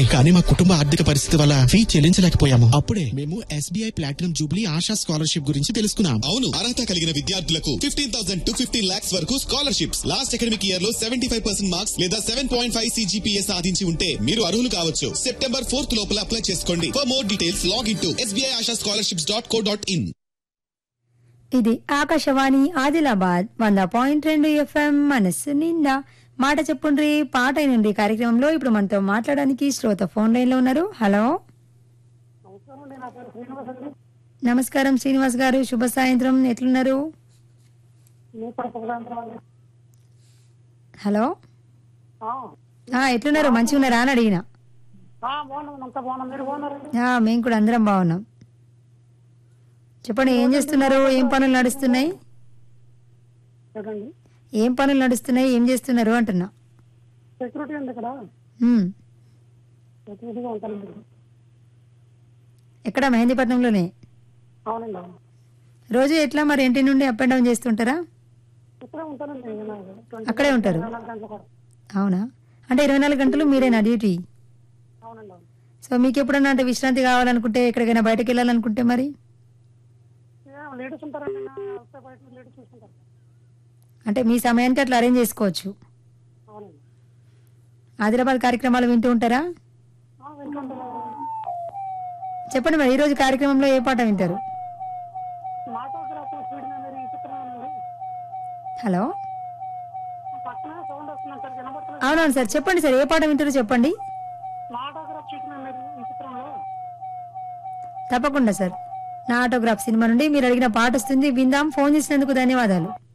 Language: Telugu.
కానీ మా కుటుంబ ఆర్థిక పరిస్థితి వల్ల ఫీ చెల్లించలేకపోయాము అప్పుడే మేము SBI platinum jubilee Asha scholarship గురించి తెలుసుకున్నాం అవును అర్హత కలిగిన విద్యార్థులకు fifteen thousand to fifteen lakhs వరకు స్కాలర్షిప్స్ లాస్ట్ అకాడమిక్ ఇయర్ లో సెవెంటీ ఫైవ్ పర్సెంట్ మార్క్స్ లేదా సెవెన్ పాయింట్ ఫైవ్ సిజిపిఏ సాధించి ఉంటే మీరు అర్హులు కావచ్చు సెప్టెంబర్ ఫోర్త్ లోపల అప్లై చేసుకోండి for more details log in to SBI Asha scholarships dot co dot in ఇది ఆకాశవాణి ఆదిలాబాద్ వంద పాయింట్ రెండు ఎఫ్ఎం మనస్సు నిండా మాట చెప్పుండ్రి పాట అయినండి కార్యక్రమంలో ఇప్పుడు మనతో మాట్లాడడానికి శ్రోత ఫోన్ లైన్ లో ఉన్నారు హలో నమస్కారం శ్రీనివాస్ గారు శుభ సాయంత్రం ఎట్లున్నారు హలో ఆ, ఎట్లున్నారు మంచిగా ఉన్నారా అని అడిగిన ఆ, మేము కూడా అందరం బాగున్నాం చెప్పండి ఏం చేస్తున్నారు ఏం పనులు నడుస్తున్నాయి ఏం పనులు నడుస్తున్నాయి ఏం చేస్తున్నారు అంటున్నా సెక్యూరిటీ ఉంది ఇక్కడ ఉమ్. సెక్యూరిటీగా ఉంటానండి ఎక్కడ మెహందీపట్నంలోనే అవునండి అవును రోజు ఎట్లా మరి ఇంటి నుండి అప్ అండ్ డౌన్ చేస్తుంటారా ఇక్కడే ఉంటానండి నేను ట్వంటీ అక్కడే ఉంటారు నాలుగు గంటల పాటు అవునా అంటే ఇరవై నాలుగు గంటలు మీరేనా డ్యూటీ అవునండి అవును సో మీకు ఎప్పుడన్నా అంటే విశ్రాంతి కావాలనుకుంటే ఎక్కడికైనా బయటకు వెళ్ళాలనుకుంటే మరి ఏ, లేడీస్ ఉంటారండి నా వస్తే బయట లేడీస్ చూసుకుంటారు అంటే మీ సమయానికి అట్లా అరేంజ్ చేసుకోవచ్చు అవునండి ఆదిలాబాద్ కార్యక్రమాలు వింటూ ఉంటారా ఆ, వింటుంటారు చెప్పండి మరి ఈరోజు కార్యక్రమంలో ఏ పాట వింటారు మాటోగ్రాఫ్ స్పీడ్ మెమరీ ఈ చిత్రం ఉంది హలో పక్కన సౌండ్ వస్తుంది సార్ వినబడుతుంది అవునవును సార్ చెప్పండి సార్ ఏ పాట వింటారో చెప్పండి మాటోగ్రాఫ్ స్పీడ్ మెమరీ ఈ చిత్రంలో తప్పకుండా సార్ నా ఆటోగ్రాఫ్ సినిమా నుండి మీరు అడిగిన పాట వస్తుంది విందాం ఫోన్ చేసినందుకు ధన్యవాదాలు